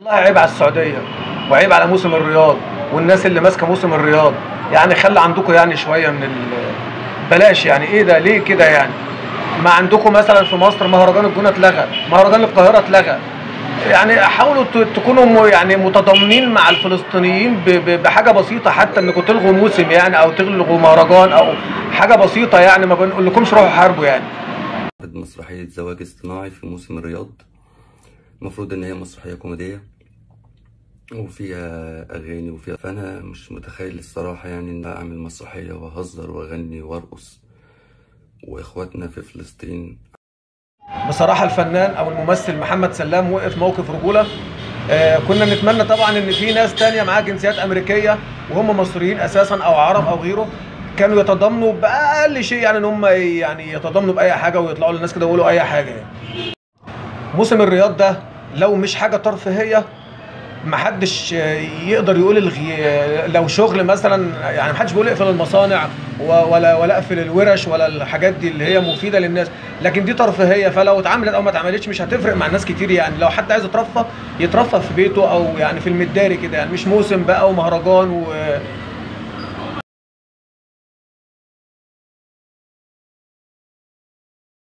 والله عيب على السعوديه وعيب على موسم الرياض والناس اللي ماسكه موسم الرياض يعني خلي عندكم يعني شويه من ال... بلاش يعني ايه ده ليه كده يعني ما عندكم مثلا في مصر مهرجان الجونه اتلغى مهرجان القاهره اتلغى يعني حاولوا ت- تكونوا م- يعني متضامنين مع الفلسطينيين ب- ب- بحاجه بسيطه حتى انكم تلغوا موسم يعني او تلغوا مهرجان او حاجه بسيطه يعني ما بنقول لكمش روحوا حاربوا يعني عرض مسرحية زواج اصطناعي في موسم الرياض المفروض إن هي مسرحية كوميدية وفيها أغاني وفيها فأنا مش متخيل الصراحة يعني إن أعمل مسرحية وأهزر وأغني وأرقص وإخواتنا في فلسطين بصراحه الفنان او الممثل محمد سلام وقف موقف رجوله آه كنا نتمنى طبعا ان في ناس تانية معاها جنسيات امريكيه وهم مصريين اساسا او عرب او غيره كانوا يتضامنوا باقل شيء يعني ان هم يعني يتضامنوا باي حاجه ويطلعوا للناس كده ويقولوا اي حاجه يعني. موسم الرياض ده لو مش حاجه ترفيهيه محدش يقدر يقول الغي... لو شغل مثلا يعني محدش بيقول اقفل المصانع و- ولا ولا اقفل الورش ولا الحاجات دي اللي هي مفيده للناس لكن دي ترفيهيه فلو اتعملت او ما اتعملتش مش هتفرق مع ناس كتير يعني لو حد عايز يترفه يترفه في بيته او يعني في المداري كده يعني مش موسم بقى ومهرجان و...